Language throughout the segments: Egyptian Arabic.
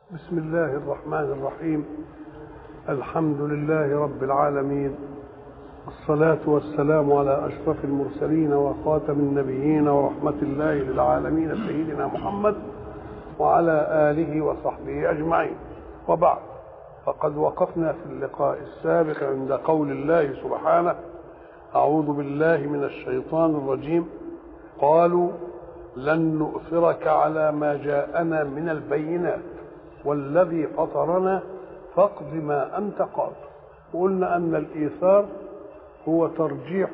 بسم الله الرحمن الرحيم الحمد لله رب العالمين الصلاة والسلام على أشرف المرسلين وخاتم النبيين ورحمة الله للعالمين سيدنا محمد وعلى آله وصحبه أجمعين وبعد فقد وقفنا في اللقاء السابق عند قول الله سبحانه أعوذ بالله من الشيطان الرجيم قالوا لن نؤثرك على ما جاءنا من البينات والذي فطرنا فاقض ما أنت قاض وقلنا أن الإيثار هو ترجيح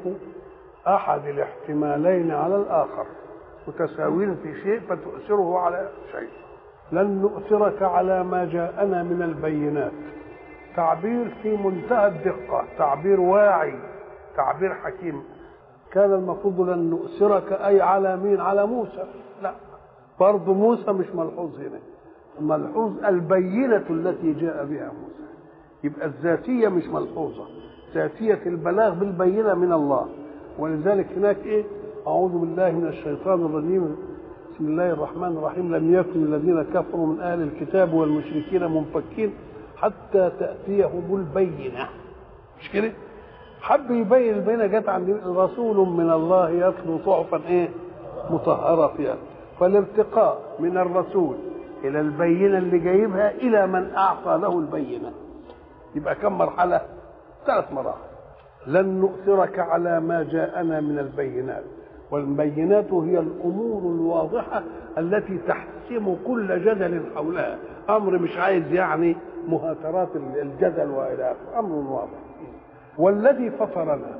أحد الاحتمالين على الآخر متساوين في شيء فتؤثره على شيء لن نؤثرك على ما جاءنا من البينات تعبير في منتهى الدقة تعبير واعي تعبير حكيم كان المفروض لن نؤثرك أي على مين على موسى لا برضه موسى مش ملحوظ هنا ملحوظ البينة التي جاء بها موسى يبقى الذاتية مش ملحوظة ذاتية البلاغ بالبينة من الله ولذلك هناك ايه أعوذ بالله من الشيطان الرجيم بسم الله الرحمن الرحيم لم يكن الذين كفروا من أهل الكتاب والمشركين منفكين حتى تأتيهم البينة مش كده؟ حب يبين البينة جت عند رسول من الله يتلو صحفا ايه؟ مطهرة فيها فالارتقاء من الرسول إلى البينة اللي جايبها إلى من أعطى له البينة يبقى كم مرحلة؟ ثلاث مراحل لن نؤثرك على ما جاءنا من البينات والبينات هي الامور الواضحه التي تحسم كل جدل حولها امر مش عايز يعني مهاترات الجدل والى اخره امر واضح والذي فطرنا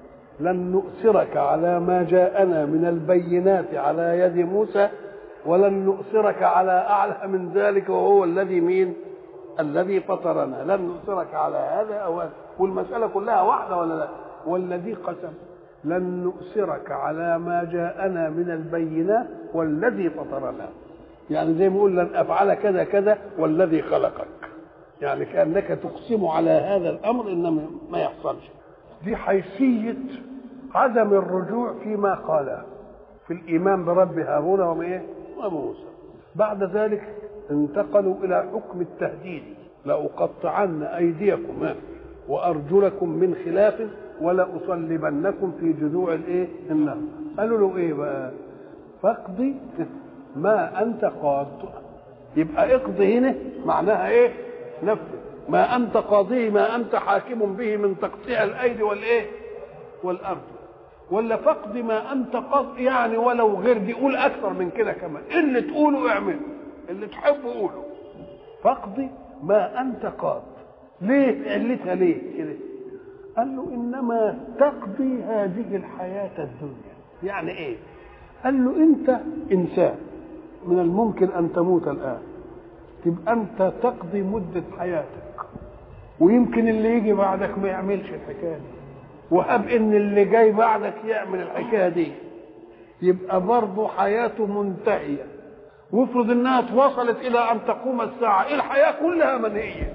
لن نؤثرك على ما جاءنا من البينات على يد موسى ولن نؤثرك على اعلى من ذلك وهو الذي مين الذي فطرنا لن نؤثرك على هذا او هذا والمساله كلها واحده ولا لا والذي قسم لن نؤثرك على ما جاءنا من البينات والذي فطرنا يعني زي ما يقول لن افعل كذا كذا والذي خلقك يعني كانك تقسم على هذا الامر ان ما يحصلش دي حيثيه عدم الرجوع فيما قاله في الايمان برب هارون ومايه وموسى بعد ذلك انتقلوا الى حكم التهديد لاقطعن ايديكم وارجلكم من خلاف ولأصلبنكم في جذوع الايه؟ النخل. قالوا له ايه بقى؟ فاقضي ما انت قاض. يبقى اقضي هنا معناها ايه؟ نفذ. ما انت قاضيه ما انت حاكم به من تقطيع الايدي والايه؟ والارض. ولا فاقضي ما انت قاض يعني ولو غير دي قول اكثر من كده كمان، اللي تقوله اعمله، اللي تحبه قوله. فاقضي ما انت قاض. ليه؟ علتها ليه كده؟ قال له انما تقضي هذه الحياه الدنيا يعني ايه قال له انت انسان من الممكن ان تموت الان تبقى انت تقضي مده حياتك ويمكن اللي يجي بعدك ما يعملش الحكايه دي وهب ان اللي جاي بعدك يعمل الحكايه دي يبقى برضه حياته منتهيه وافرض انها توصلت الى ان تقوم الساعه الحياه كلها منهيه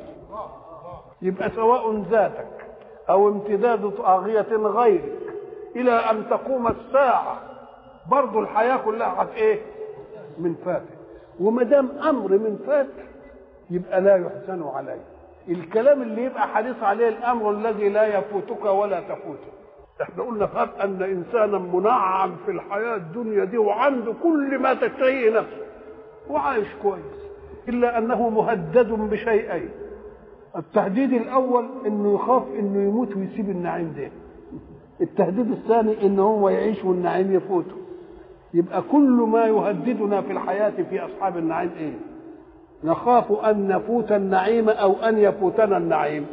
يبقى سواء ذاتك او امتداد طاغية غيرك الى ان تقوم الساعة برضو الحياة كلها هت ايه من فات وما دام امر من فات يبقى لا يحزن عليه الكلام اللي يبقى حريص عليه الامر الذي لا يفوتك ولا تفوته احنا قلنا فهم ان انسانا منعم في الحياة الدنيا دي وعنده كل ما تشتهيه نفسه وعايش كويس الا انه مهدد بشيئين التهديد الاول انه يخاف انه يموت ويسيب النعيم ده التهديد الثاني ان هو يعيش والنعيم يفوته يبقى كل ما يهددنا في الحياه في اصحاب النعيم ايه نخاف ان نفوت النعيم او ان يفوتنا النعيم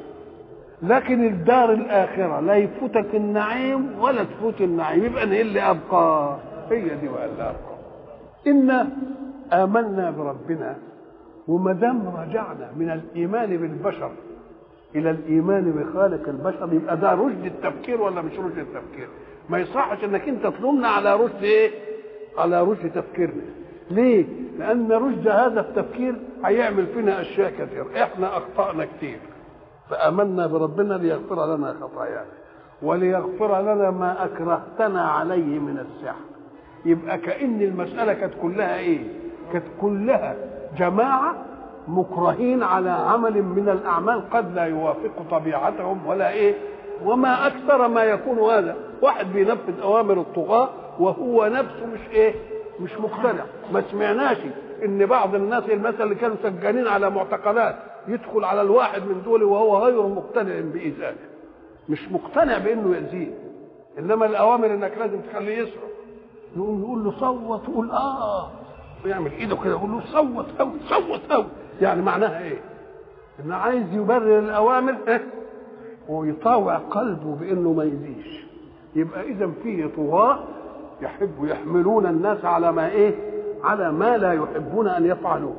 لكن الدار الاخره لا يفوتك النعيم ولا تفوت النعيم يبقى ايه اللي ابقى هي دي بقى اللي ابقى انا امنا بربنا وما دام رجعنا من الايمان بالبشر الى الايمان بخالق البشر يبقى ده رشد التفكير ولا مش رشد التفكير ما يصحش انك انت تلومنا على رشد ايه على رشد تفكيرنا ليه لان رشد هذا التفكير هيعمل فينا اشياء كثير احنا اخطانا كثير فامنا بربنا ليغفر لنا خطايانا وليغفر لنا ما اكرهتنا عليه من السحر يبقى كان المساله كانت كلها ايه كانت كلها جماعه مكرهين على عمل من الاعمال قد لا يوافق طبيعتهم ولا ايه وما اكثر ما يكون هذا واحد بينفذ اوامر الطغاه وهو نفسه مش ايه مش مقتنع ما سمعناش ان بعض الناس المثل اللي كانوا سجانين على معتقلات يدخل على الواحد من دول وهو غير مقتنع بايذائه مش مقتنع بانه يأذيه انما الاوامر انك لازم تخليه يسرع يقوم يقول له صوت يقول اه ويعمل ايده كده يقول له صوت قوي صوت قوي يعني معناها ايه؟ انه عايز يبرر الاوامر إيه؟ ويطاوع قلبه بانه ما يزيش يبقى اذا فيه طغاه يحب يحملون الناس على ما ايه؟ على ما لا يحبون ان يفعلوه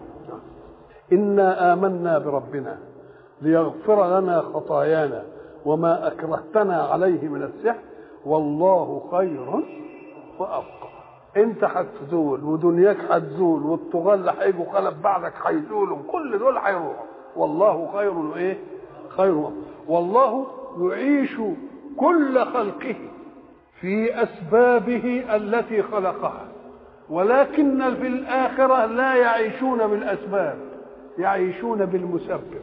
انا امنا بربنا ليغفر لنا خطايانا وما اكرهتنا عليه من السحر والله خير وابقى انت هتزول ودنياك هتزول والطغاة اللي هيجوا خلف بعدك هيزولوا كل دول هيروحوا والله خير وايه؟ خير وأبقى. والله يعيش كل خلقه في اسبابه التي خلقها ولكن في الاخره لا يعيشون بالاسباب يعيشون بالمسبب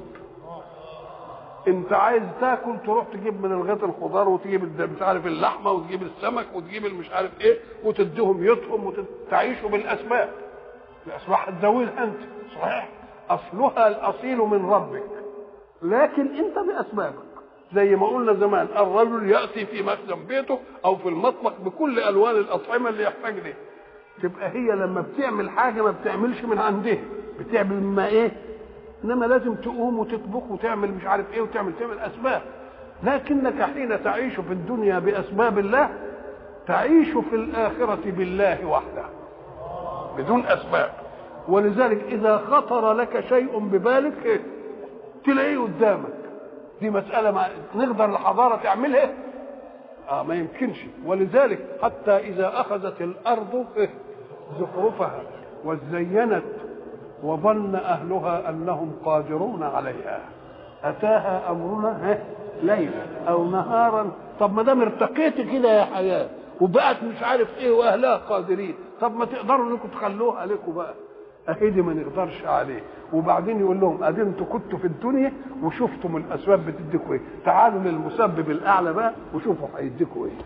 انت عايز تاكل تروح تجيب من الغيط الخضار وتجيب مش عارف اللحمه وتجيب السمك وتجيب مش عارف ايه وتديهم يطهم وتعيشوا بالاسباب الاسباب هتزودها انت صحيح اصلها الاصيل من ربك لكن انت باسبابك زي ما قلنا زمان الرجل ياتي في مخزن بيته او في المطبخ بكل الوان الاطعمه اللي يحتاج لها تبقى هي لما بتعمل حاجه ما بتعملش من عندها بتعمل مما ايه انما لازم تقوم وتطبخ وتعمل مش عارف ايه وتعمل تعمل اسباب لكنك حين تعيش في الدنيا باسباب الله تعيش في الاخره بالله وحده بدون اسباب ولذلك اذا خطر لك شيء ببالك إيه؟ تلاقيه قدامك دي مساله ما نقدر الحضاره تعملها اه ما يمكنش ولذلك حتى اذا اخذت الارض إيه؟ زخرفها وزينت وظن اهلها انهم قادرون عليها اتاها امرنا ليلا او نهارا طب ما دام ارتقيت كده يا حياه وبقت مش عارف ايه واهلها قادرين طب ما تقدروا انكم تخلوها عليكم بقى اهي دي ما نقدرش عليه وبعدين يقول لهم ادي انتوا كنتوا في الدنيا وشفتم الاسباب بتديكوا ايه تعالوا للمسبب الاعلى بقى وشوفوا هيديكوا ايه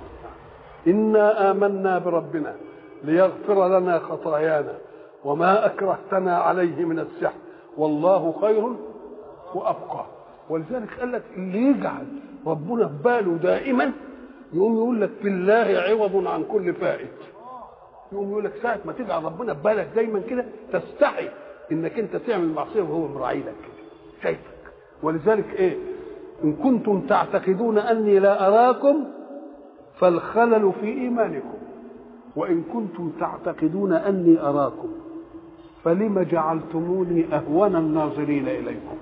انا امنا بربنا ليغفر لنا خطايانا وما اكرهتنا عليه من السحر والله خير وابقى ولذلك قال لك اللي يجعل ربنا في باله دائما يقوم يقول لك بالله عوض عن كل فائت يقوم يقول لك ساعة ما تجعل ربنا في بالك دايما كده تستحي انك انت تعمل معصية وهو مراعي لك كده شايفك ولذلك ايه ان كنتم تعتقدون اني لا اراكم فالخلل في ايمانكم وان كنتم تعتقدون اني اراكم فلم جعلتموني اهون الناظرين اليكم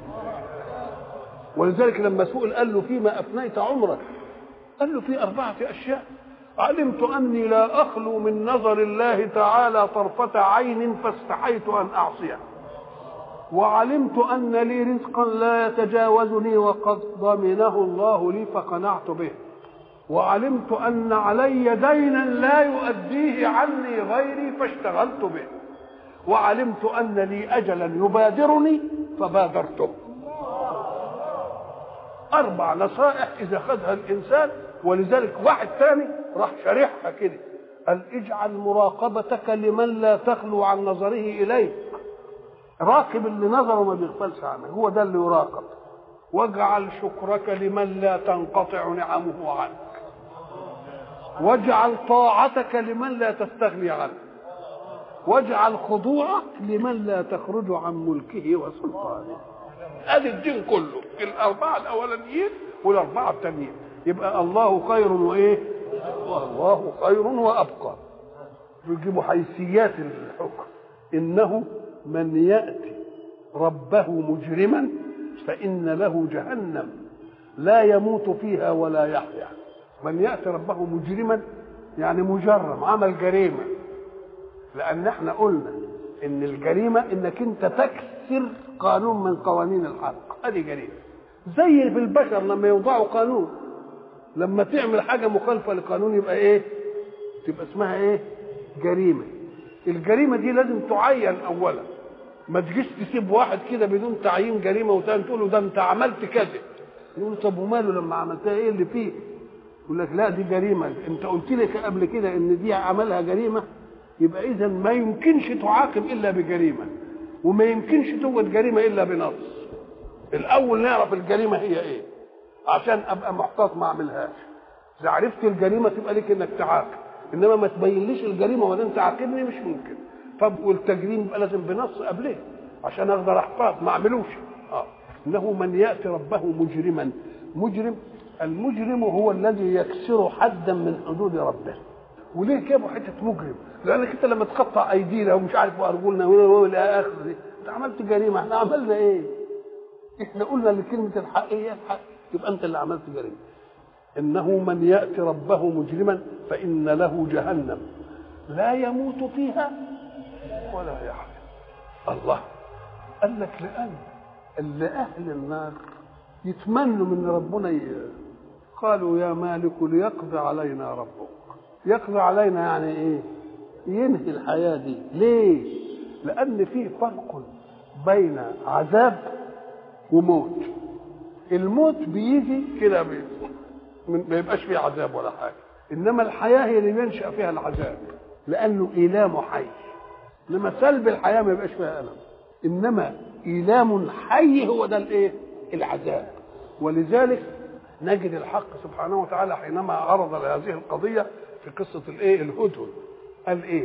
ولذلك لما سئل قال له فيما افنيت عمرك قال له في اربعه اشياء علمت اني لا اخلو من نظر الله تعالى طرفه عين فاستحيت ان اعصيه وعلمت ان لي رزقا لا يتجاوزني وقد ضمنه الله لي فقنعت به وعلمت ان علي دينا لا يؤديه عني غيري فاشتغلت به وعلمت ان لي اجلا يبادرني فبادرته اربع نصائح اذا خذها الانسان ولذلك واحد ثاني راح شارحها كده قال اجعل مراقبتك لمن لا تخلو عن نظره اليك راقب اللي نظره ما بيغفلش عنك هو ده اللي يراقب واجعل شكرك لمن لا تنقطع نعمه عنك واجعل طاعتك لمن لا تستغني عنه واجعل خضوعك لمن لا تخرج عن ملكه وسلطانه ادي الدين كله الاربعه الاولانيين والاربعه التانيين يبقى الله خير وايه والله خير وابقى يجيبوا حيثيات الحكم انه من ياتي ربه مجرما فان له جهنم لا يموت فيها ولا يحيا من ياتي ربه مجرما يعني مجرم عمل جريمه لان احنا قلنا ان الجريمه انك انت تكسر قانون من قوانين الحق ادي جريمه زي في البشر لما يوضعوا قانون لما تعمل حاجه مخالفه لقانون يبقى ايه تبقى اسمها ايه جريمه الجريمه دي لازم تعين اولا ما تجيش تسيب واحد كده بدون تعيين جريمه وتاني تقول له ده انت عملت كذا يقول له طب وماله لما عملتها ايه اللي فيه؟ يقول لك لا دي جريمه انت قلت لي قبل كده ان دي عملها جريمه يبقى اذا ما يمكنش تعاقب الا بجريمه وما يمكنش توجد جريمه الا بنص الاول نعرف الجريمه هي ايه عشان ابقى محتاط ما اعملهاش اذا عرفت الجريمه تبقى ليك انك تعاقب انما ما تبينليش الجريمه وبعدين تعاقبني مش ممكن طب والتجريم يبقى لازم بنص قبليه عشان اقدر احتاط ما اعملوش اه انه من ياتي ربه مجرما مجرم المجرم هو الذي يكسر حدا من حدود ربه وليه جابوا حته مجرم؟ لانك انت لما تقطع ايدينا ومش عارف وارجلنا والى اخره انت عملت جريمه احنا عملنا ايه؟ احنا قلنا ان كلمه الحق هي الحق يبقى انت اللي عملت جريمه انه من ياتي ربه مجرما فان له جهنم لا يموت فيها ولا يحيا الله قال لك لان اللي اهل النار يتمنوا من ربنا ي... قالوا يا مالك ليقضي علينا ربك يقضي علينا يعني ايه ينهي الحياه دي ليه لان في فرق بين عذاب وموت الموت بيجي كده بي... ما يبقاش فيه عذاب ولا حاجه انما الحياه هي اللي بينشا فيها العذاب لانه ايلام حي انما سلب الحياه ما يبقاش فيها الم انما ايلام حي هو ده الايه العذاب ولذلك نجد الحق سبحانه وتعالى حينما عرض لهذه القضيه في قصه الايه الهدهد قال ايه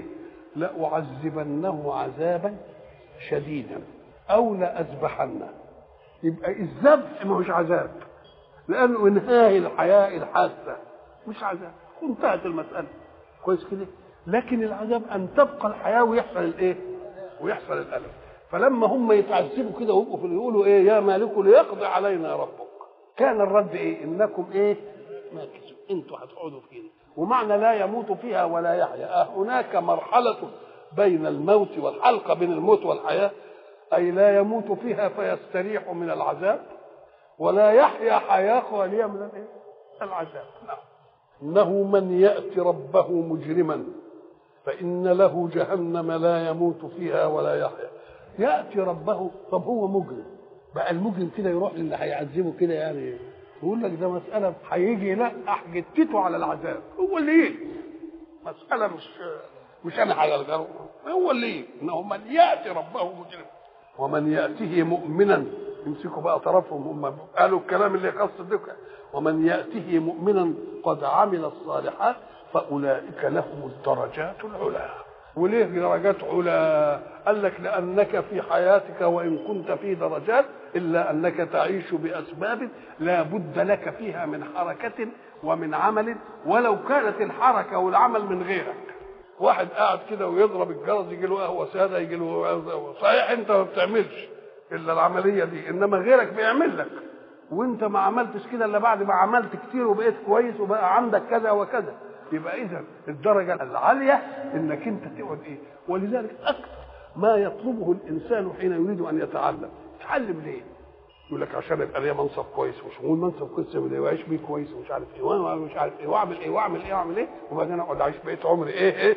لاعذبنه عذابا شديدا او لاذبحنه يبقى الذبح ما هوش عذاب لانه انهاء الحياه الحاسه مش عذاب وانتهت المساله كويس كده لكن العذاب ان تبقى الحياه ويحصل الايه ويحصل الالم فلما هم يتعذبوا كده ويبقوا في يقولوا ايه يا مالك ليقضي علينا ربك كان الرد ايه انكم ايه ماكسون انتوا هتقعدوا فينا ومعنى لا يموت فيها ولا يحيا أه هناك مرحله بين الموت والحلقه بين الموت والحياه اي لا يموت فيها فيستريح من العذاب ولا يحيا حياه خاليه من الايه العذاب نعم انه من ياتي ربه مجرما فان له جهنم لا يموت فيها ولا يحيا ياتي ربه طب هو مجرم بقى المجرم كده يروح للي هيعذبه كده يعني يقول لك ده مساله هيجي يلقح جتته على العذاب هو اللي يجي مساله مش مش انا هيلقره هو اللي يجي انه من ياتي ربه مجرما ومن ياته مؤمنا يمسكوا بقى طرفهم هم قالوا الكلام اللي يخص الذكر ومن ياته مؤمنا قد عمل الصالحات فاولئك لهم الدرجات العلى وليه درجات علا قال لك لانك في حياتك وان كنت في درجات الا انك تعيش باسباب لا بد لك فيها من حركه ومن عمل ولو كانت الحركه والعمل من غيرك واحد قاعد كده ويضرب الجرس يجي له قهوه ساده يجي له صحيح انت ما بتعملش الا العمليه دي انما غيرك بيعمل لك وانت ما عملتش كده الا بعد ما عملت كتير وبقيت كويس وبقى عندك كذا وكذا يبقى اذا الدرجه العاليه انك انت تقعد ايه ولذلك اكثر ما يطلبه الانسان حين يريد ان يتعلم يتعلم ليه يقول لك عشان يبقى ليا منصب كويس وشغول منصب كويس واعيش بيه كويس ومش عارف ايه ومش عارف ايه واعمل ايه واعمل ايه واعمل ايه وبعدين اقعد اعيش بقيت عمري ايه ايه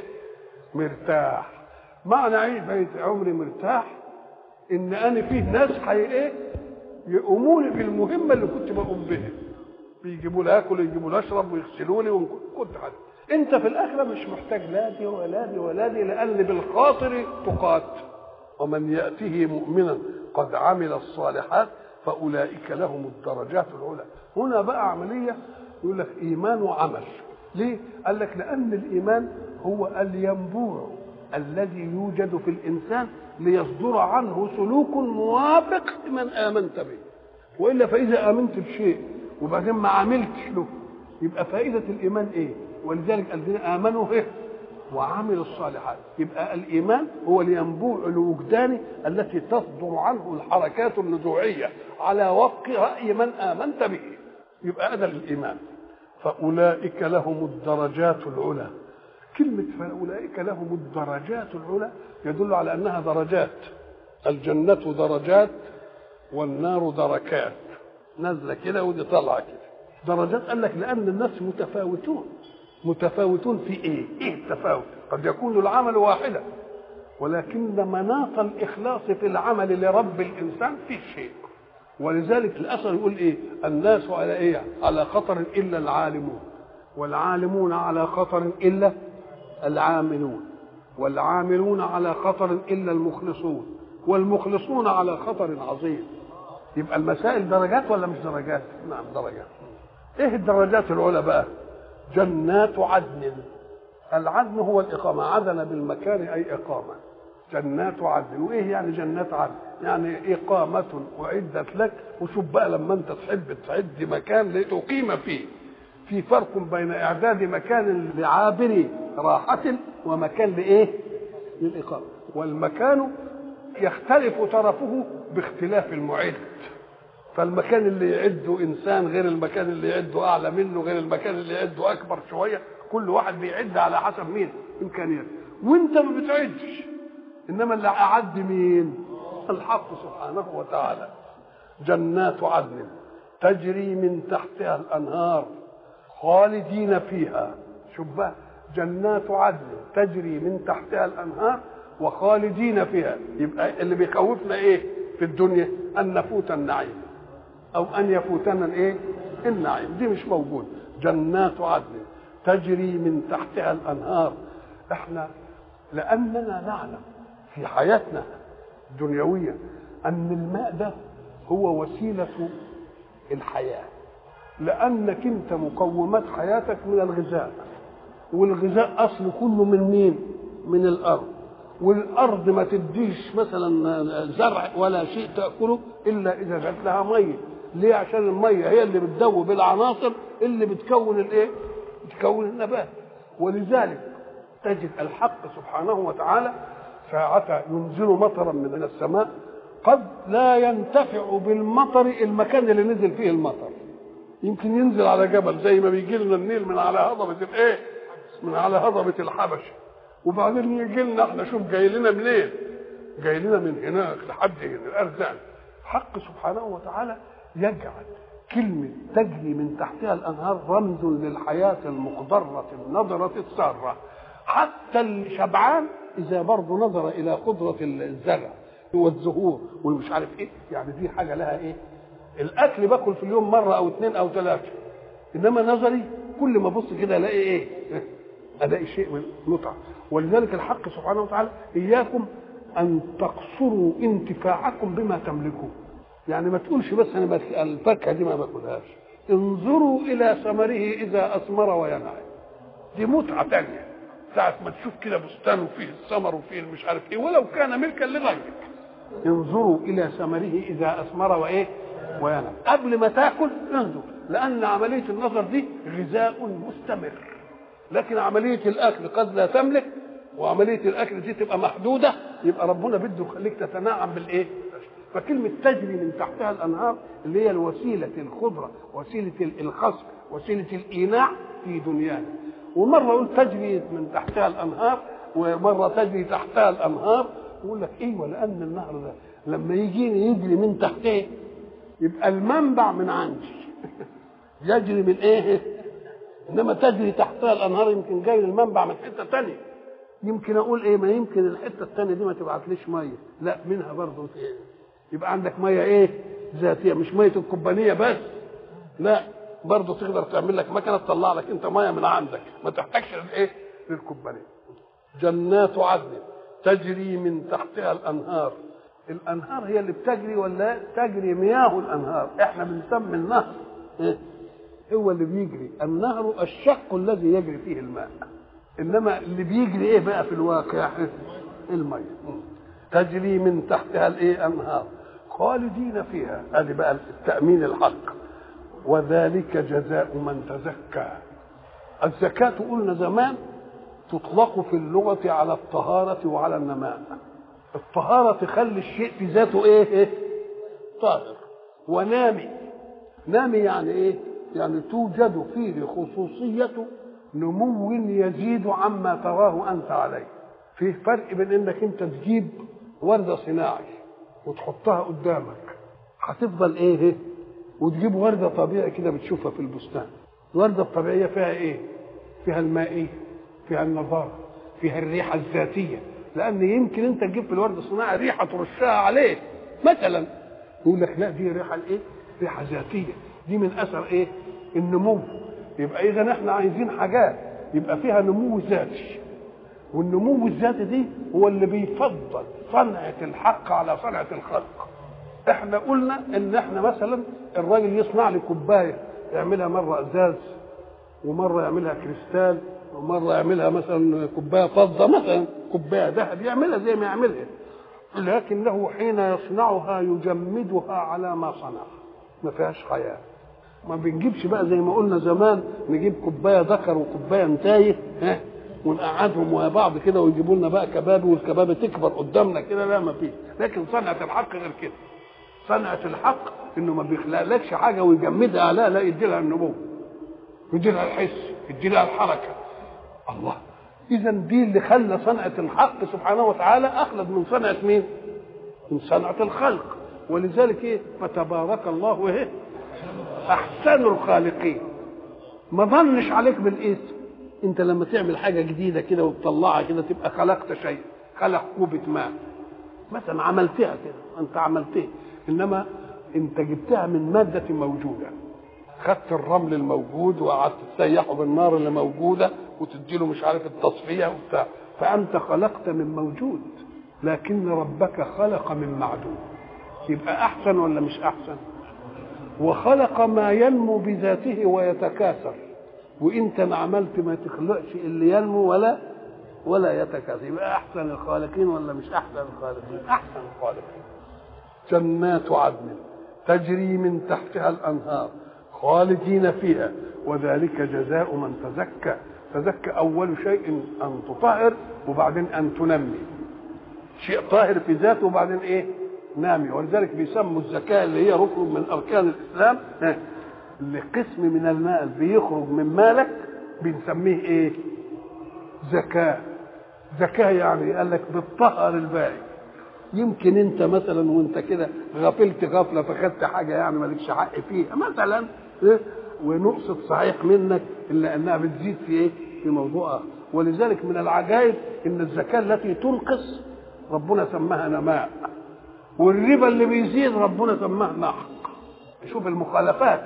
مرتاح معنى اعيش بقيت عمري مرتاح ان انا فيه ناس حي ايه يقوموني بالمهمه اللي كنت بقوم بها بيجيبوا لي اكل يجيبوا لي اشرب ويغسلوا لي وكنت حاجه انت في الاخره مش محتاج لا دي ولا دي ولا دي لان بالخاطر تقات ومن ياته مؤمنا قد عمل الصالحات فاولئك لهم الدرجات العلى هنا بقى عمليه يقول لك ايمان وعمل ليه قال لك لان الايمان هو الينبوع الذي يوجد في الانسان ليصدر عنه سلوك موافق لمن امنت به والا فاذا امنت بشيء وبعدين ما عملتش له يبقى فائده الايمان ايه ولذلك الذين امنوا ايه وعملوا الصالحات يبقى الايمان هو الينبوع الوجداني التي تصدر عنه الحركات النزوعيه على وفق راي من امنت به يبقى هذا الايمان فاولئك لهم الدرجات العلى كلمه فاولئك لهم الدرجات العلى يدل على انها درجات الجنه درجات والنار دركات نازله كده ودي طالعه كده درجات قال لك لان الناس متفاوتون متفاوتون في ايه؟ ايه التفاوت؟ قد يكون العمل واحدا ولكن مناط الإخلاص في العمل لرب الإنسان في شيء ولذلك الأثر يقول إيه الناس على إيه على خطر إلا العالمون والعالمون على خطر إلا العاملون والعاملون على خطر إلا المخلصون والمخلصون على خطر عظيم يبقى المسائل درجات ولا مش درجات نعم درجات ايه الدرجات العلى بقى جنات عدن العدن هو الإقامة عدن بالمكان أي إقامة جنات عدن وإيه يعني جنات عدن يعني إقامة أعدت لك وشوف بقى لما أنت تحب تعد مكان لتقيم فيه في فرق بين إعداد مكان لعابر راحة ومكان لإيه؟ للإقامة والمكان يختلف طرفه باختلاف المعد فالمكان اللي يعده انسان غير المكان اللي يعده اعلى منه غير المكان اللي يعده اكبر شويه كل واحد بيعد على حسب مين امكانياته وانت ما بتعدش انما اللي اعد مين الحق سبحانه وتعالى جنات عدن تجري من تحتها الانهار خالدين فيها شوف بقى جنات عدن تجري من تحتها الانهار وخالدين فيها يبقى اللي بيخوفنا ايه في الدنيا ان نفوت النعيم او ان يفوتنا الايه النعيم دي مش موجود جنات عدن تجري من تحتها الانهار احنا لاننا نعلم في حياتنا الدنيويه ان الماء ده هو وسيله الحياه لانك انت مقومات حياتك من الغذاء والغذاء اصله كله من مين من الارض والارض ما تديش مثلا زرع ولا شيء تاكله الا اذا جات لها ميه ليه عشان الميه هي اللي بتذوب العناصر اللي بتكون الايه بتكون النبات ولذلك تجد الحق سبحانه وتعالى ساعة ينزل مطرا من السماء قد لا ينتفع بالمطر المكان اللي نزل فيه المطر يمكن ينزل على جبل زي ما بيجي لنا النيل من على هضبة الايه من على هضبة الحبشه وبعدين يجي لنا احنا شوف جاي لنا منين جاي لنا من هناك لحد هنا الارزان حق سبحانه وتعالى يجعل كلمة تجري من تحتها الأنهار رمز للحياة المقدرة النظرة السارة حتى الشبعان إذا برضه نظر إلى قدرة الزرع والزهور والمش عارف إيه يعني دي حاجة لها إيه الأكل باكل في اليوم مرة أو اثنين أو ثلاثة إنما نظري كل ما أبص كده ألاقي إيه ألاقي شيء من متعة ولذلك الحق سبحانه وتعالى إياكم أن تقصروا انتفاعكم بما تملكون يعني ما تقولش بس أنا بس الفاكهة دي ما باكلهاش انظروا إلى ثمره إذا أثمر وينعم دي متعة تانية ساعة ما تشوف كده بستان وفيه الثمر وفيه المش عارف ايه ولو كان ملكا لغيرك انظروا إلى ثمره إذا أثمر وإيه وينعم قبل ما تاكل انظر لأن عملية النظر دي غذاء مستمر لكن عمليه الاكل قد لا تملك وعمليه الاكل دي تبقى محدوده يبقى ربنا بده يخليك تتنعم بالايه؟ فكلمه تجري من تحتها الانهار اللي هي الوسيله الخضره وسيله الخصب وسيله الايناع في دنيانا ومره يقول تجري من تحتها الانهار ومره تجري تحتها الانهار يقول لك ايوه لان النهر ده لما يجيني يجري من تحته يبقى المنبع من عندي يجري من ايه؟ انما تجري تحتها الانهار يمكن جاي المنبع من حته ثانيه يمكن اقول ايه ما يمكن الحته الثانيه دي ما تبعتليش ميه لا منها برضه إيه؟ يبقى عندك ميه ايه ذاتيه مش ميه الكوبانيه بس لا برضه تقدر تعمل لك مكنه تطلع لك انت ميه من عندك ما تحتاجش الايه للكوبانيه جنات عدن تجري من تحتها الانهار الانهار هي اللي بتجري ولا تجري مياه الانهار احنا بنسمي النهر إيه؟ هو اللي بيجري النهر الشق الذي يجري فيه الماء انما اللي بيجري ايه بقى في الواقع الميه تجري من تحتها الايه انهار خالدين فيها ادي بقى التامين الحق وذلك جزاء من تزكى الزكاة قلنا زمان تطلق في اللغة على الطهارة وعلى النماء الطهارة تخلي الشيء في ذاته ايه طاهر ونامي نامي يعني ايه يعني توجد فيه خصوصية نمو يزيد عما تراه أنت عليه فيه فرق بين انك انت تجيب وردة صناعي وتحطها قدامك هتفضل ايه وتجيب وردة طبيعي كده بتشوفها في البستان الوردة الطبيعية فيها ايه فيها المائية فيها النضارة فيها الريحة الذاتية لان يمكن انت تجيب في الورد الصناعي ريحه ترشها عليه مثلا يقول لك لا دي ريحه الايه؟ ريحه ذاتيه دي من اثر ايه؟ النمو يبقى اذا احنا عايزين حاجات يبقى فيها نمو ذاتي والنمو الذاتي دي هو اللي بيفضل صنعه الحق على صنعه الخلق احنا قلنا ان احنا مثلا الراجل يصنع لي كوبايه يعملها مره ازاز ومره يعملها كريستال ومره يعملها مثلا كوبايه فضه مثلا كوبايه ذهب يعملها زي ما يعملها لكنه حين يصنعها يجمدها على ما صنع ما فيهاش حياه ما بنجيبش بقى زي ما قلنا زمان نجيب كوبايه ذكر وكوبايه نتايه ها ونقعدهم مع بعض كده ويجيبوا لنا بقى كبابي والكبابه تكبر قدامنا كده لا ما فيش لكن صنعه الحق غير كده صنعه الحق انه ما بيخلقلكش حاجه ويجمدها لا لا يدي لها النمو يدي لها الحس يدي لها الحركه الله اذا دي اللي خلى صنعه الحق سبحانه وتعالى اخلد من صنعه مين من صنعه الخلق ولذلك ايه فتبارك الله ايه احسن الخالقين ما ظنش عليك بالاسم انت لما تعمل حاجه جديده كده وتطلعها كده تبقى خلقت شيء خلق كوبه ماء مثلا عملتها كده انت عملتها انما انت جبتها من ماده موجوده خدت الرمل الموجود وقعدت تسيحه بالنار اللي موجوده وتديله مش عارف التصفيه وبتاع فانت خلقت من موجود لكن ربك خلق من معدوم يبقى احسن ولا مش احسن وخلق ما ينمو بذاته ويتكاثر وانت ما عملت ما تخلقش اللي ينمو ولا ولا يتكاثر يبقى احسن الخالقين ولا مش احسن الخالقين احسن الخالقين جنات عدن تجري من تحتها الانهار خالدين فيها وذلك جزاء من تزكى تزكى اول شيء ان تطهر وبعدين ان تنمي شيء طاهر في ذاته وبعدين ايه نامي ولذلك بيسموا الزكاه اللي هي ركن من اركان الاسلام لقسم من المال بيخرج من مالك بنسميه ايه زكاه زكاه يعني قال لك بتطهر الباقي يمكن انت مثلا وانت كده غفلت غفله فخدت حاجه يعني مالكش حق فيها مثلا إيه؟ ونقصت صحيح منك الا انها بتزيد في ايه في موضوع اخر ولذلك من العجائب ان الزكاه التي تنقص ربنا سماها نماء والربا اللي بيزيد ربنا سماه نحق شوف المخالفات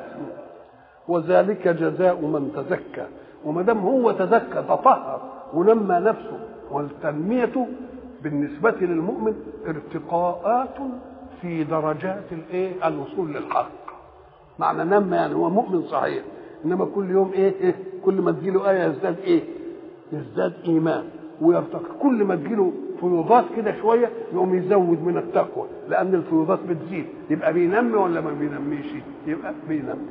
وذلك جزاء من تزكى وما دام هو تزكى تطهر ونمى نفسه والتنميه بالنسبه للمؤمن ارتقاءات في درجات الايه الوصول للحق معنى نمى يعني هو مؤمن صحيح انما كل يوم ايه, إيه؟ كل ما تجيله ايه يزداد ايه يزداد ايمان ويرتقي كل ما تجيله فيوضات كده شويه يقوم يزود من التقوى لان الفيوضات بتزيد يبقى بينمي ولا ما بينميش يبقى بينمي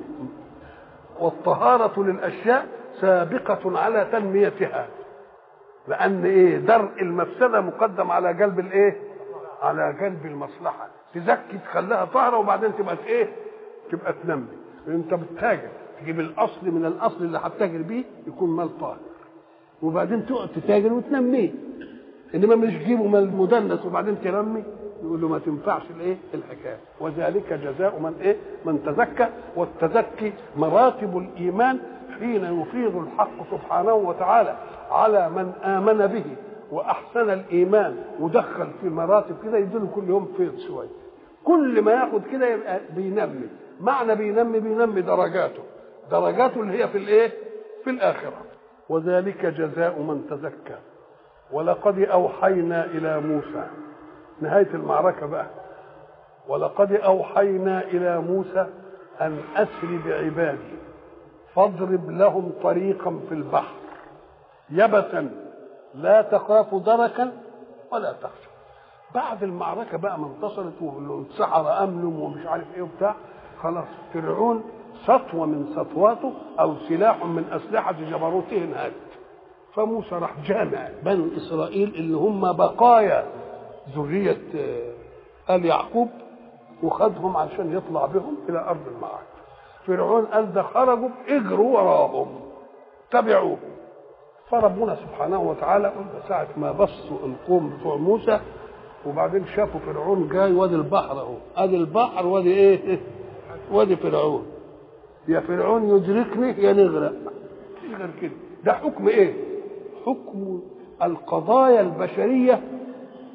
والطهارة للأشياء سابقة على تنميتها لأن إيه درء المفسدة مقدم على جلب الإيه؟ على جلب المصلحة تزكي تخليها طاهرة وبعدين تبقى إيه؟ تبقى تنمي أنت بتتاجر تجيب الأصل من الأصل اللي هتتاجر بيه يكون مال طاهر وبعدين تقعد تتاجر وتنميه انما مش تجيبه من المدنس وبعدين تنمي يقول له ما تنفعش الايه الحكايه وذلك جزاء من ايه من تزكى والتزكي مراتب الايمان حين يفيض الحق سبحانه وتعالى على من امن به واحسن الايمان ودخل في مراتب كده يديله كل يوم فيض شويه كل ما ياخد كده يبقى بينمي معنى بينمي بينمي درجاته درجاته اللي هي في الايه في الاخره وذلك جزاء من تزكى ولقد اوحينا الى موسى نهايه المعركه بقى ولقد اوحينا الى موسى ان اسر بعبادي فاضرب لهم طريقا في البحر يبسا لا تخاف دركا ولا تخشى بعد المعركه بقى ما انتصرت والسحرة امنوا ومش عارف ايه وبتاع خلاص فرعون سطوه من سطواته او سلاح من اسلحه جبروته انهارت فموسى راح جامع بني اسرائيل اللي هم بقايا ذريه ال يعقوب وخدهم عشان يطلع بهم الى ارض المعركه فرعون قال ده خرجوا اجروا وراهم تبعوهم فربنا سبحانه وتعالى قال ساعة ما بصوا القوم بتوع موسى وبعدين شافوا فرعون جاي وادي البحر اهو ادي البحر وادي ايه وادي فرعون يا فرعون يدركني يا نغرق غير كده ده حكم ايه حكم القضايا البشريه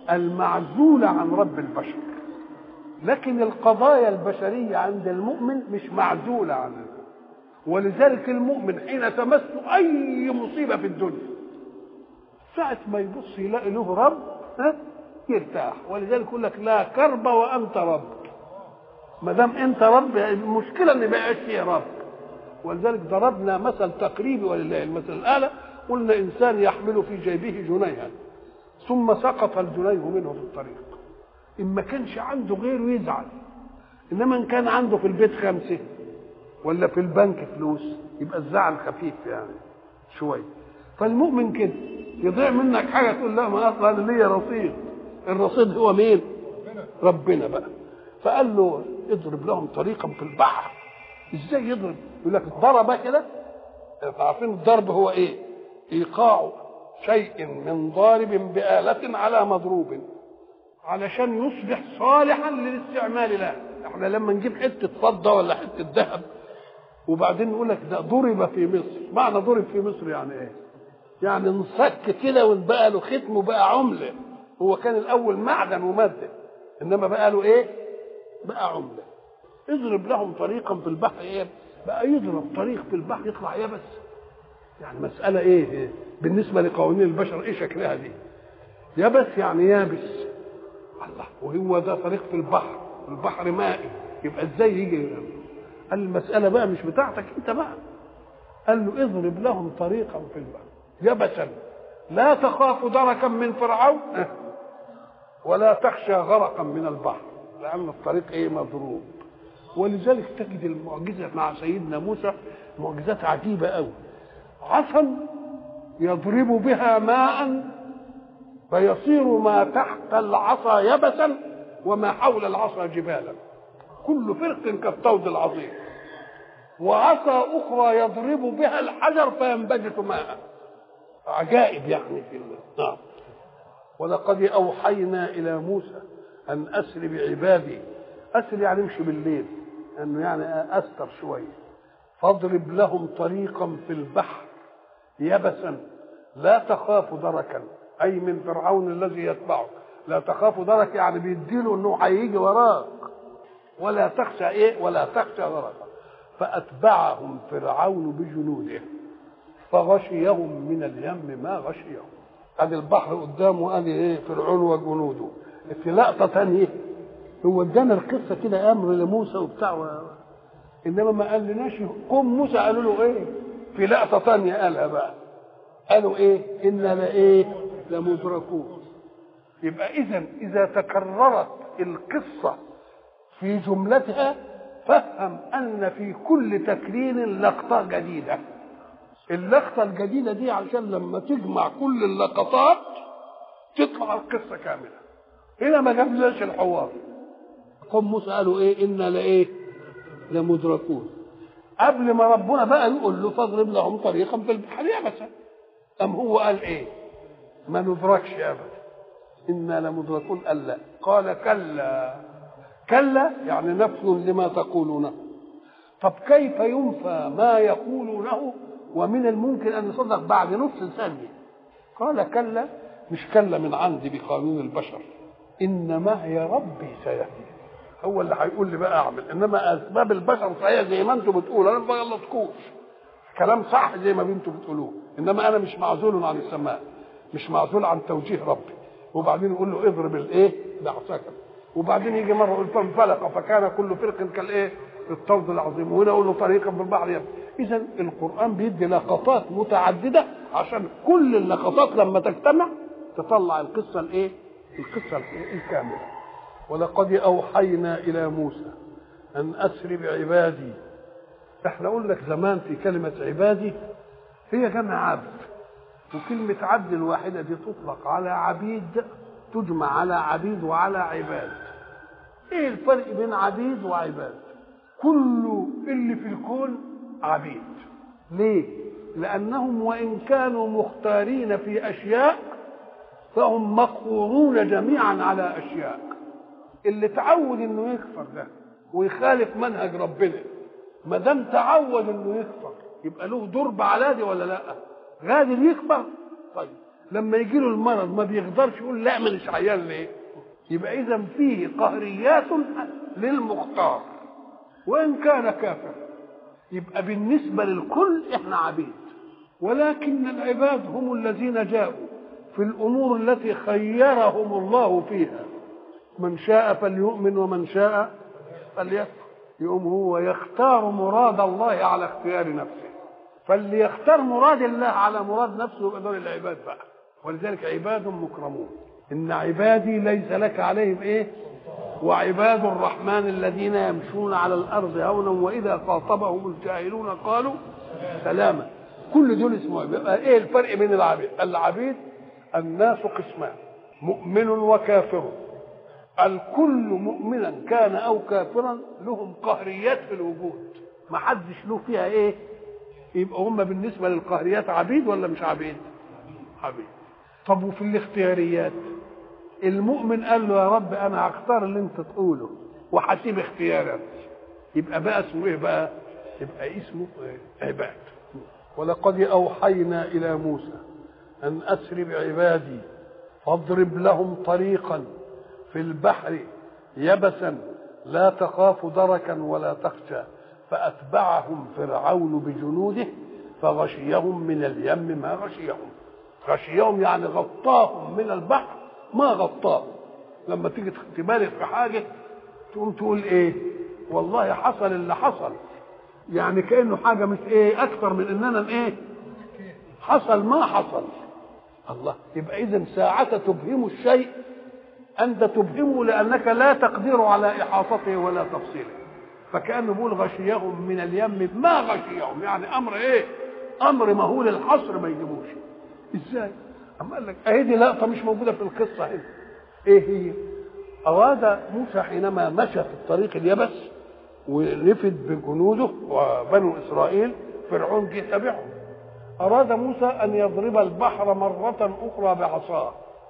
المعزولة عن رب البشر لكن القضايا البشرية عند المؤمن مش معزولة عنه ولذلك المؤمن حين تمسه أي مصيبة في الدنيا ساعة ما يبص يلاقي له رب ها يرتاح ولذلك يقول لك لا كرب وأنت رب ما دام أنت رب المشكلة إن ما يبقاش فيه رب ولذلك ضربنا مثل تقريبي ولله المثل الأعلى قلنا إنسان يحمل في جيبه جنيها ثم سقط الجنيه منه في الطريق إن ما كانش عنده غيره يزعل إنما إن كان عنده في البيت خمسة ولا في البنك فلوس يبقى الزعل خفيف يعني شوية فالمؤمن كده يضيع منك حاجة تقول لا ما أصلا أنا ليا رصيد الرصيد هو مين؟ ربنا بقى فقال له اضرب لهم طريقا في البحر ازاي يضرب؟ يقول لك ضرب كده عارفين الضرب هو ايه؟ ايقاع شيء من ضارب بآلة على مضروب علشان يصبح صالحا للاستعمال له احنا لما نجيب حته فضه ولا حته ذهب وبعدين نقول لك ده ضرب في مصر معنى ضرب في مصر يعني ايه يعني انصك كده وبقى له ختم وبقى عمله هو كان الاول معدن وماده انما بقى له ايه بقى عمله اضرب لهم طريقا في البحر ايه بقى يضرب طريق في البحر يطلع يبس يعني مساله ايه, إيه؟ بالنسبه لقوانين البشر ايه شكلها دي يبس يعني يابس الله وهو ده طريق في البحر البحر مائي يبقى ازاي يجي قال المسألة بقى مش بتاعتك انت بقى قال له اضرب لهم طريقا في البحر يبسا لا تخاف دركا من فرعون ولا تخشى غرقا من البحر لأن الطريق ايه مضروب ولذلك تجد المعجزة مع سيدنا موسى معجزات عجيبة قوي عصا يضرب بها ماء فيصير ما تحت العصا يبسا وما حول العصا جبالا كل فرق كالطود العظيم وعصا اخرى يضرب بها الحجر فينبجس ماء عجائب يعني في الله نعم ولقد اوحينا الى موسى ان اسر بعبادي اسر يعني امشي بالليل انه يعني استر شويه فاضرب لهم طريقا في البحر يبسا لا تخاف دركا اي من فرعون الذي يتبعه لا تخاف درك يعني بيديله انه هيجي وراك ولا تخشى ايه ولا تخشى غرقا فاتبعهم فرعون بجنوده فغشيهم من اليم ما غشيهم ادي البحر قدامه ادي ايه فرعون وجنوده في لقطه ثانيه هو ادانا القصه كده امر لموسى وبتاع و... انما ما قالناش قوم موسى قالوا له ايه في لقطه ثانيه قالها بقى قالوا ايه انا لايه لمدركون يبقى اذا اذا تكررت القصه في جملتها فافهم ان في كل تكرير لقطه جديده اللقطه الجديده دي عشان لما تجمع كل اللقطات تطلع القصه كامله هنا ما جابلناش الحوار قوم موسى قالوا ايه انا لايه لمدركون قبل ما ربنا بقى يقول له فاضرب لهم طريقا في البحر يابسا ام هو قال ايه ما ندركش ابدا انا لمدركون قال لا قال كلا كلا يعني نفي لما تقولونه طب كيف ينفى ما يقولونه ومن الممكن ان يصدق بعد نص ثانيه قال كلا مش كلا من عندي بقانون البشر ان معي ربي سيهدي هو اللي هيقول لي بقى اعمل انما اسباب البشر صحيح زي ما انتم بتقولوا انا ما بغلطكوش كلام صح زي ما انتم بتقولوه انما انا مش معزول عن السماء مش معزول عن توجيه ربي وبعدين يقول له اضرب الايه بعصاك وبعدين يجي مره يقول فانفلق فكان كل فرق كالايه الطرد العظيم وهنا يقول له طريقا في البحر يبقى اذا القران بيدي لقطات متعدده عشان كل اللقطات لما تجتمع تطلع القصه الايه القصه الكامله ولقد اوحينا الى موسى ان اسر بعبادي احنا قلنا لك زمان في كلمه عبادي هي جمع عبد وكلمه عبد الواحده دي تطلق على عبيد تجمع على عبيد وعلى عباد ايه الفرق بين عبيد وعباد كل اللي في الكون عبيد ليه لانهم وان كانوا مختارين في اشياء فهم مقهورون جميعا على اشياء اللي تعود انه يكفر ده ويخالف منهج ربنا ما دام تعود انه يكفر يبقى له دور بعلادي ولا لا غادر يكفر طيب لما يجي له المرض ما بيقدرش يقول لا مش عيان ليه يبقى اذا فيه قهريات للمختار وان كان كافر يبقى بالنسبه للكل احنا عبيد ولكن العباد هم الذين جاءوا في الامور التي خيرهم الله فيها من شاء فليؤمن ومن شاء فليكفر يقوم هو يختار مراد الله على اختيار نفسه فاللي يختار مراد الله على مراد نفسه يبقى دول العباد بقى ولذلك عباد مكرمون ان عبادي ليس لك عليهم ايه وعباد الرحمن الذين يمشون على الارض هونا واذا خاطبهم الجاهلون قالوا سلاما كل دول اسمه عباد ايه الفرق بين العبيد العبيد الناس قسمان مؤمن وكافر الكل مؤمنا كان او كافرا لهم قهريات في الوجود ما حدش له فيها ايه يبقى هم بالنسبه للقهريات عبيد ولا مش عبيد عبيد طب وفي الاختياريات المؤمن قال له يا رب انا هختار اللي انت تقوله وهسيب اختيارك يبقى بقى اسمه ايه بقى يبقى اسمه إيه؟ عباد ولقد اوحينا الى موسى ان اسر بعبادي فاضرب لهم طريقا في البحر يبسا لا تخاف دركا ولا تخشى فأتبعهم فرعون بجنوده فغشيهم من اليم ما غشيهم غشيهم يعني غطاهم من البحر ما غطاهم لما تيجي تبالغ في حاجة تقوم تقول ايه والله حصل اللي حصل يعني كأنه حاجة مش ايه أكثر من إننا ايه حصل ما حصل الله يبقى إذا ساعة تبهم الشيء أنت تبهمه لأنك لا تقدر على إحاطته ولا تفصيله فكأنه بيقول غشيهم من اليم ما غشيهم يعني أمر إيه؟ أمر مهول الحصر ما يجيبوش إزاي؟ أما قال لك أهي دي لقطة مش موجودة في القصة هنا إيه هي؟ أراد موسى حينما مشى في الطريق اليبس ونفد بجنوده وبنو إسرائيل فرعون جه تبعهم أراد موسى أن يضرب البحر مرة أخرى بعصاه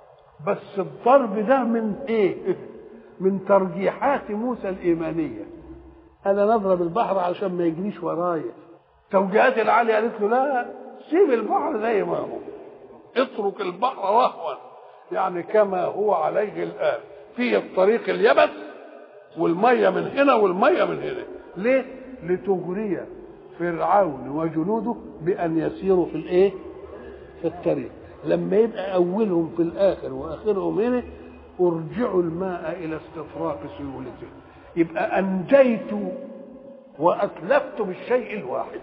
بس الضرب ده من ايه من ترجيحات موسى الايمانيه انا نضرب البحر علشان ما يجريش ورايا توجيهات العالية قالت له لا سيب البحر زي ما هو اترك البحر رهوا يعني كما هو عليه الان في الطريق اليبس والميه من هنا والميه من هنا ليه لتغري فرعون وجنوده بان يسيروا في الايه في الطريق لما يبقى اولهم في الاخر واخرهم هنا ارجعوا الماء الى استفراق سيولته يبقى انجيت واتلفت بالشيء الواحد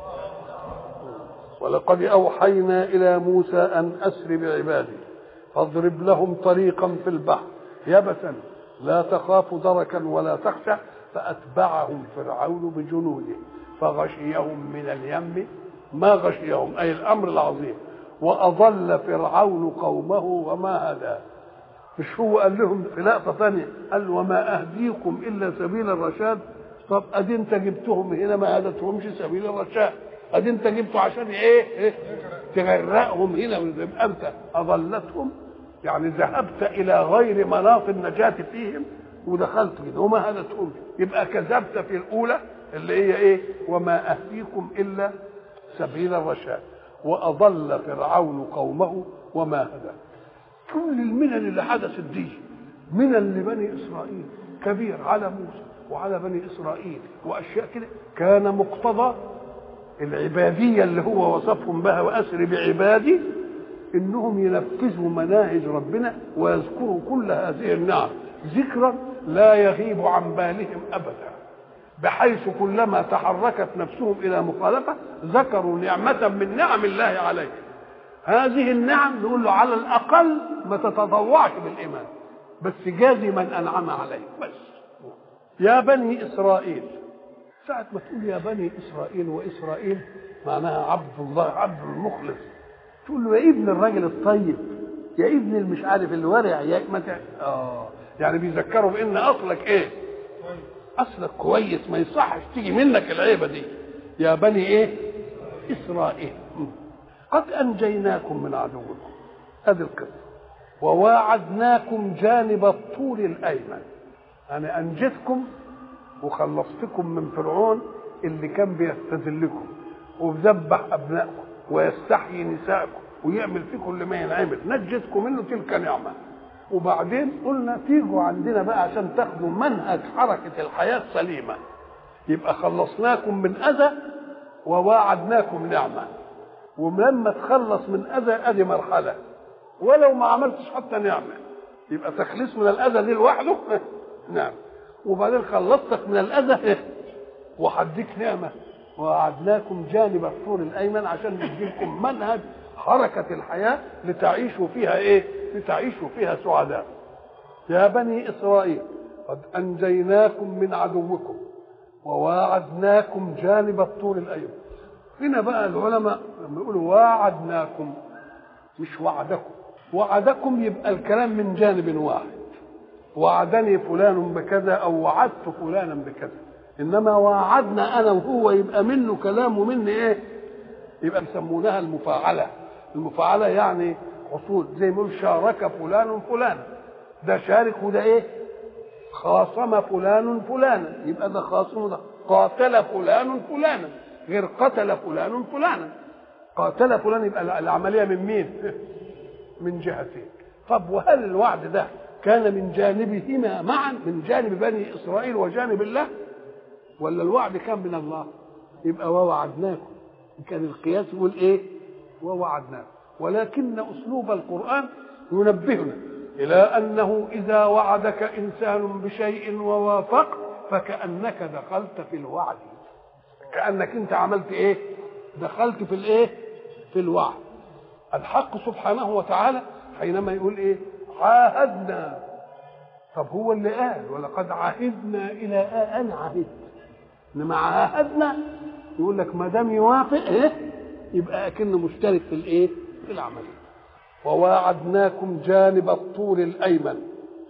ولقد اوحينا الى موسى ان اسر بعبادي فاضرب لهم طريقا في البحر يبسا لا تخاف دركا ولا تخشى فاتبعهم فرعون بجنوده فغشيهم من اليم ما غشيهم اي الامر العظيم واضل فرعون قومه وما هدى مش هو قال لهم في لقطه ثانيه قال وما اهديكم الا سبيل الرشاد طب ادي انت جبتهم هنا ما هدتهمش سبيل الرشاد ادي انت جبته عشان ايه, إيه؟ تغرقهم هنا يبقى انت اضلتهم يعني ذهبت الى غير مناط النجاه فيهم ودخلت كده وما هدتهم يبقى كذبت في الاولى اللي هي ايه وما اهديكم الا سبيل الرشاد واضل فرعون قومه وما هدى كل المنن اللي حدثت دي منن لبني اسرائيل كبير على موسى وعلى بني اسرائيل واشياء كده كان مقتضى العباديه اللي هو وصفهم بها واسر بعبادي انهم ينفذوا مناهج ربنا ويذكروا كل هذه النعم ذكرا لا يغيب عن بالهم ابدا بحيث كلما تحركت نفسهم الى مخالفه ذكروا نعمه من نعم الله عليهم هذه النعم نقول له على الاقل ما تتطوعش بالايمان بس جازي من انعم عليه بس يا بني اسرائيل ساعة ما تقول يا بني اسرائيل واسرائيل معناها عبد الله عبد المخلص تقول له يا ابن الراجل الطيب يا ابن المش عارف الورع يا متى اه يعني بيذكروا بان اصلك ايه اصلك كويس ما يصحش تيجي منك العيبه دي يا بني ايه اسرائيل قد انجيناكم من عدوكم هذه القصه وواعدناكم جانب الطور الايمن انا انجزكم وخلصتكم من فرعون اللي كان بيستذلكم وبذبح ابنائكم ويستحيي نسائكم ويعمل فيكم اللي ما ينعمل نجزكم منه تلك نعمه وبعدين قلنا تيجوا عندنا بقى عشان تاخدوا منهج حركه الحياه السليمه يبقى خلصناكم من اذى وواعدناكم نعمه ولما تخلص من اذى ادي مرحله ولو ما عملتش حتى نعمه يبقى تخليص من الاذى دي لوحده نعم وبعدين خلصتك من الاذى وهديك نعمه ووعدناكم جانب الطور الايمن عشان نديلكم منهج حركه الحياه لتعيشوا فيها ايه؟ لتعيشوا فيها سعداء. يا بني اسرائيل قد انجيناكم من عدوكم وواعدناكم جانب الطور الايمن. هنا بقى العلماء لما يقولوا واعدناكم مش وعدكم وعدكم يبقى الكلام من جانب واحد وعدني فلان بكذا او وعدت فلانا بكذا انما وعدنا انا وهو يبقى منه كلام ومني ايه يبقى يسمونها المفاعله المفاعله يعني حصول زي ما يقول شارك فلان فلانا ده شارك وده ايه خاصم فلان فلانا يبقى ده خاصم ده قاتل فلان فلانا غير قتل فلان فلانا قاتل فلان يبقى العمليه من مين من جهتين طب وهل الوعد ده كان من جانبهما معا من جانب بني اسرائيل وجانب الله ولا الوعد كان من الله يبقى ووعدناكم كان القياس يقول ايه ووعدناكم ولكن اسلوب القران ينبهنا الى انه اذا وعدك انسان بشيء ووافق فكانك دخلت في الوعد كانك انت عملت ايه دخلت في الايه في الوعد الحق سبحانه وتعالى حينما يقول ايه عاهدنا طب هو اللي قال ولقد عهدنا الى آه انا عهدت انما عاهدنا يقول لك ما دام يوافق ايه يبقى اكنه مشترك في الايه في العمليه وواعدناكم جانب الطور الايمن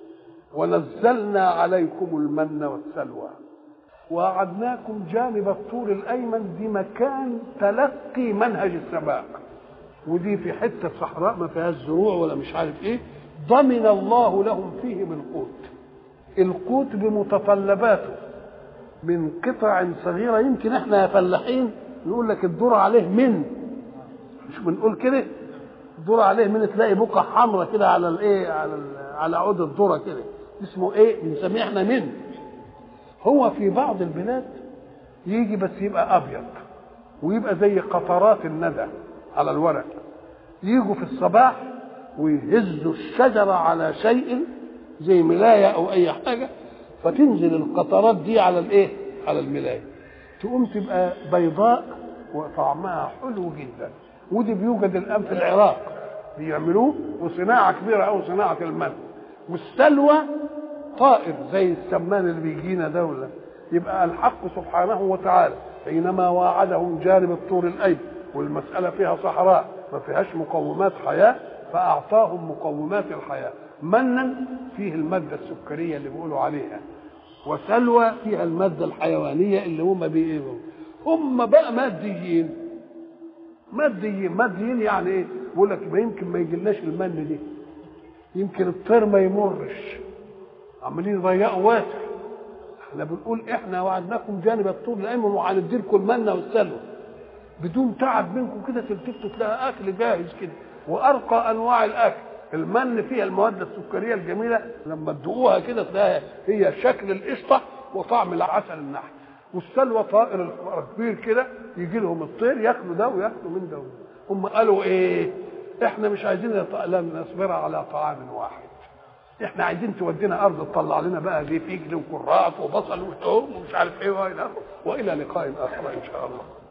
ونزلنا عليكم المن والسلوى وعدناكم جانب الطور الايمن دي مكان تلقي منهج السباق ودي في حته صحراء ما فيهاش زروع ولا مش عارف ايه ضمن الله لهم فيه من قوت القوت بمتطلباته من قطع صغيره يمكن احنا يا فلاحين نقول لك الدور عليه من مش بنقول كده الدور عليه من تلاقي بقع حمراء كده على الايه على على عود الذره كده اسمه ايه بنسميه احنا من هو في بعض البلاد يجي بس يبقى ابيض ويبقى زي قطرات الندى على الورق يجوا في الصباح ويهزوا الشجره على شيء زي ملايه او اي حاجه فتنزل القطرات دي على الايه على الملايه تقوم تبقى بيضاء وطعمها حلو جدا ودي بيوجد الان في العراق بيعملوه وصناعه كبيره او صناعه المن والسلوى طائر زي السمان اللي بيجينا ده ولا يبقى الحق سبحانه وتعالى حينما واعدهم جانب الطور الايمن والمساله فيها صحراء ما فيهاش مقومات حياه فاعطاهم مقومات الحياه منا فيه الماده السكريه اللي بيقولوا عليها وسلوى فيها الماده الحيوانيه اللي هم بيقولوا هم بقى ماديين ماديين ماديين يعني ايه بيقول لك ما يمكن ما يجيلناش المن دي يمكن الطير ما يمرش عمالين يضيقوا واسع احنا بنقول احنا وعدناكم جانب الطور الايمن وهنديلكم المنه والسلوى بدون تعب منكم كده تلتفتوا تلاقي اكل جاهز كده وارقى انواع الاكل المن فيها المواد السكريه الجميله لما تدوقوها كده تلاقيها هي شكل القشطه وطعم العسل النحل والسلوى طائر كبير كده يجي لهم الطير ياكلوا ده وياكلوا من ده هم قالوا ايه احنا مش عايزين نصبر على طعام واحد احنا عايزين تودينا ارض تطلع لنا بقى دي فجل وكراث وبصل وثوم ومش عارف ايه والى والى لقاء اخر ان شاء الله